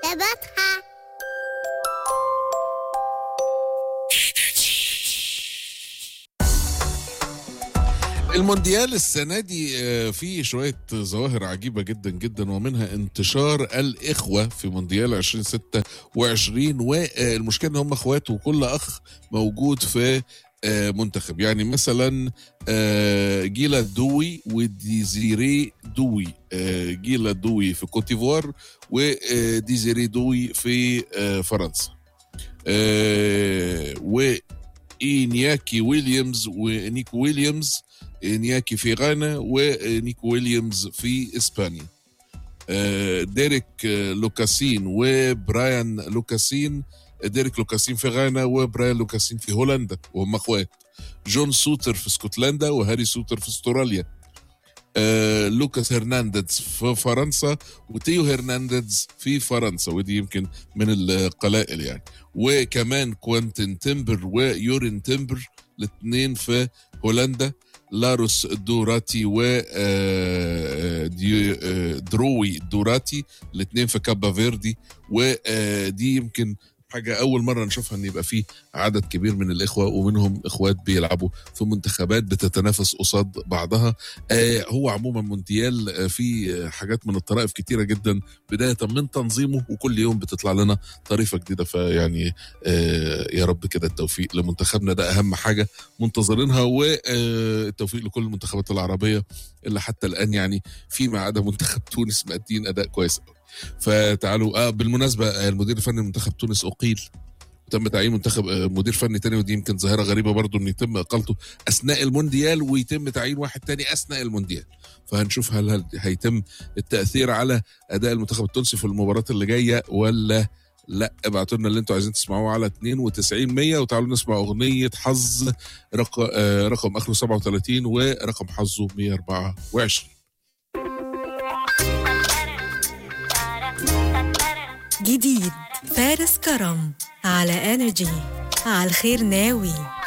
إجابتها المونديال السنة دي آه، فيه شوية ظواهر عجيبة جدا جدا ومنها انتشار الإخوة في مونديال 2026 والمشكلة إن هم إخوات وكل أخ موجود في آه، منتخب يعني مثلا آه، جيلا دوي وديزيري دوي آه، جيلا دوي في كوتيفوار وديزيري دوي في آه، فرنسا آه، وإنياكي ويليامز ونيكو ويليامز نياكي في غانا ونيكو ويليامز في اسبانيا آه، ديريك آه، لوكاسين وبرايان لوكاسين ديريك لوكاسين في غانا وبرايان لوكاسين في هولندا وهم اخوات جون سوتر في اسكتلندا وهاري سوتر في استراليا آه، لوكاس هرنانديز في فرنسا وتيو هرنانديز في فرنسا ودي يمكن من القلائل يعني وكمان كوانتين تيمبر ويورين تيمبر الاثنين في هولندا لاروس دوراتي و آه، دي- آه، دروي دوراتي الاثنين في كابا فيردي ودي يمكن حاجة أول مرة نشوفها إن يبقى في عدد كبير من الإخوة ومنهم إخوات بيلعبوا في منتخبات بتتنافس قصاد بعضها آه هو عموما مونديال آه فيه آه، حاجات من الطرائف كتيرة جدا بداية من تنظيمه وكل يوم بتطلع لنا طريفة جديدة فيعني آه يا رب كده التوفيق لمنتخبنا ده أهم حاجة منتظرينها والتوفيق لكل المنتخبات العربية اللي حتى الآن يعني فيما عدا منتخب تونس مادين أداء كويس قوي فتعالوا آه بالمناسبة آه، المدير الفني لمنتخب تونس أقيل تم تعيين منتخب آه، مدير فني تاني ودي يمكن ظاهره غريبه برضو ان يتم اقالته اثناء المونديال ويتم تعيين واحد تاني اثناء المونديال فهنشوف هل هل هيتم التاثير على اداء المنتخب التونسي في المباراه اللي جايه ولا لا ابعتوا لنا اللي انتوا عايزين تسمعوه على 92 100 وتعالوا نسمع اغنيه حظ رقم آه رقم اخره 37 ورقم حظه 124 جديد فارس كرم على انرجي على الخير ناوي